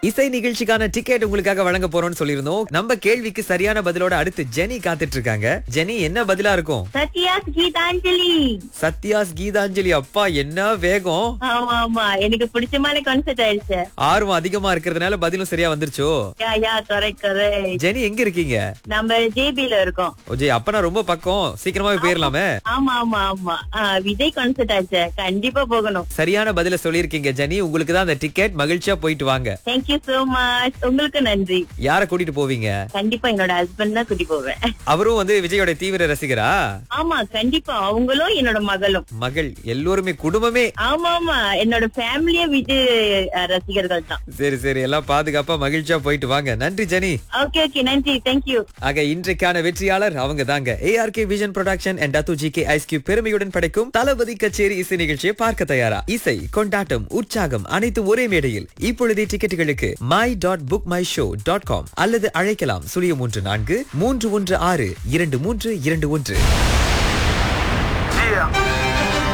இசை நிகழ்ச்சிக்கான டிக்கெட் உங்களுக்காக வழங்க போறோம்னு சொல்லியிருந்தோம் நம்ம கேள்விக்கு சரியான பதிலோட அடுத்து ஜெனி காத்துட்டு இருக்காங்க ஜெனி என்ன பதிலா இருக்கும் சத்யா கீதாஞ்சலி சத்யாஸ் கீதாஞ்சலி அப்பா என்ன வேகம் ஆமா ஆமா எனக்கு பிடிச்ச மாதிரி கான்செர்ட் ஆயிடுச்சு ஆர்வம் அதிகமா இருக்கிறதுனால பதிலும் சரியா வந்துருச்சோ yeah yeah correct correct Jeni எங்க இருக்கீங்க நம்ம ஜேபில இருக்கோம் ஓஜே அப்பனா ரொம்ப பக்கம் சீக்கிரமாவே போயிரலாமே ஆமா ஆமா ஆமா ஆ, விஜய் கான்செர்ட் ஆச்சு கண்டிப்பா போகணும் சரியான பதில சொல்லியிருக்கீங்க ஜெனி உங்களுக்கு தான் அந்த டிக்கெட் மகிழ்ச்சியா போயிட்டு வாங்க தேங்க்யூ சோ மச் உங்களுக்கு நன்றி யார கூட்டிட்டு போவீங்க கண்டிப்பா என்னோட ஹஸ்பண்ட் தான் கூட்டி போவேன் அவரும் வந்து விஜயோட தீவிர ரசிகரா ஆமா கண்டிப்பா அவங்களும் என்னோட மகளும் மகள் எல்லோருமே குடும்பமே ஆமா ஆமா என்னோட ஃபேமிலியே விஜய் அஹ், ரசிகர்கள் தான் சரி சரி எல்லாம் பாதுகாப்பா மகிழ்ச்சியா போயிட்டு வாங்க நன்றி ஜெனி ஓகே ஓகே நன்றி தேங்க்யூ ஆக இன்றைக்கான வெற்றியாளர் அவங்க தாங்க ஏஆர்கே விஷன் ப்ரொடக்ஷன் அண்ட் டத்து ஜி கே ஐஸ்கியூ பெருமையுடன் படைக்கும் தளபதி கச்சேரி இசை நிகழ்ச்சியை பார்க்க தயாரா இசை கொண்டாட்டம் உற்சாகம் அனைத்து ஒரே மேடையில் இப்பொழுதே டிக்கெட்டுகளுக்கு my dot book my show dot com அல்லது அழைக்கலாம் சுழியம் மூன்று நான்கு மூன்று ஒன்று ஆறு இரண்டு மூன்று இரண்டு ஒன்று Yeah.